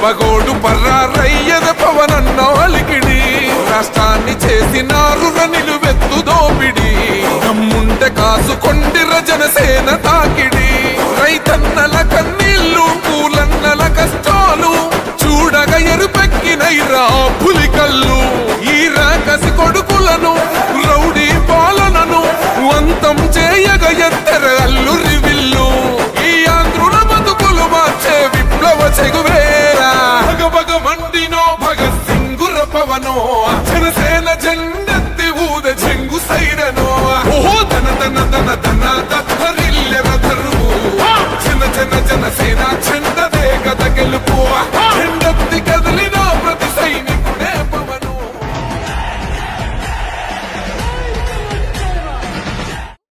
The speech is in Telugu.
దేవగోడు పర్రారయ్యద పవనన్న అలికిడి రాష్ట్రాన్ని చేసినారు నిలువెత్తు దోపిడి దమ్ముంటే కాసుకొండిర జనసేన తాకిడి రైతన్నల కన్నీళ్లు